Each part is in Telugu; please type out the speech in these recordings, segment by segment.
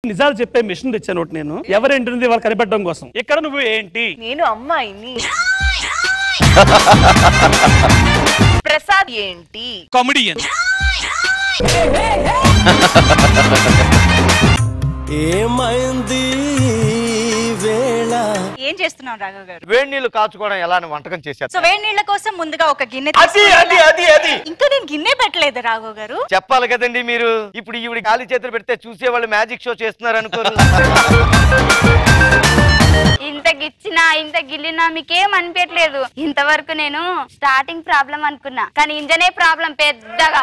నిజాలు చెప్పే మిషన్ తెచ్చాను ఒకటి నేను ఎవరేంటింది వాళ్ళు కనిపెట్టడం కోసం ఇక్కడ నువ్వు ఏంటి నేను అమ్మాయిని ప్రసాద్ ఏంటి కామెడియన్ ఏమైంది వేళ ఏం చేస్తున్నాం రాఘవ్ గారు వేడి నీళ్లు కాచుకోవడం ఎలా అని వంటకం చేశారు సో వేడి నీళ్ళ కోసం ముందుగా ఒక గిన్నె అది తీసుకొని అది అది అది ఇంకా నేను గిన్నె పెట్టలేదు రాఘవ్ గారు చెప్పాలి కదండి మీరు ఇప్పుడు ఈవిడ గాలి చేతులు పెడితే చూసే వాళ్ళు మ్యాజిక్ షో చేస్తున్నారు అనుకోరు ఇంత గిచ్చినా ఇంత గిల్లినా మీకేం అనిపించట్లేదు ఇంతవరకు నేను స్టార్టింగ్ ప్రాబ్లం అనుకున్నా కానీ ఇంజనే ప్రాబ్లం పెద్దగా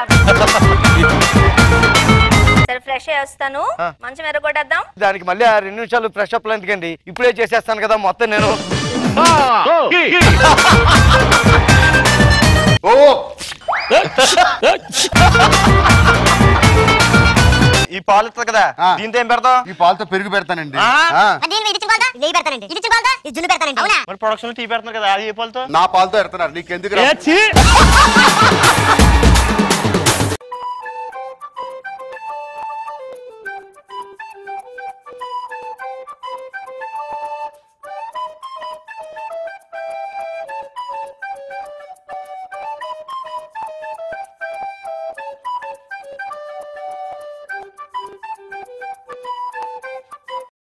సరే ఫ్రెష్ అయ్యి వస్తాను మంచం ఎర్రగొట్టేద్దాం దానికి మళ్ళీ ఆ రెండు నిమిషాలు ఫ్రెష్ అప్ ఎందుకండి ఇప్పుడే చేసేస్తాను కదా మొత్తం నేను ఈ పాలు ఇస్తుంది కదా దీంతో ఏం పెడతాం ఈ పాలతో పెరుగు పెడతానండి ఆ? ఆ, నెయ్యి పెడతానండి ఇది చుక్కాలదా ఇది జున్ను పెడతానండి అవునా మరి ప్రొడక్షన్ టీ పెడుతున్నారు కదా అది ఏ పాలతో నా పాలతో పెడతారు నీకెందుకు ఏ రా? ఛీ!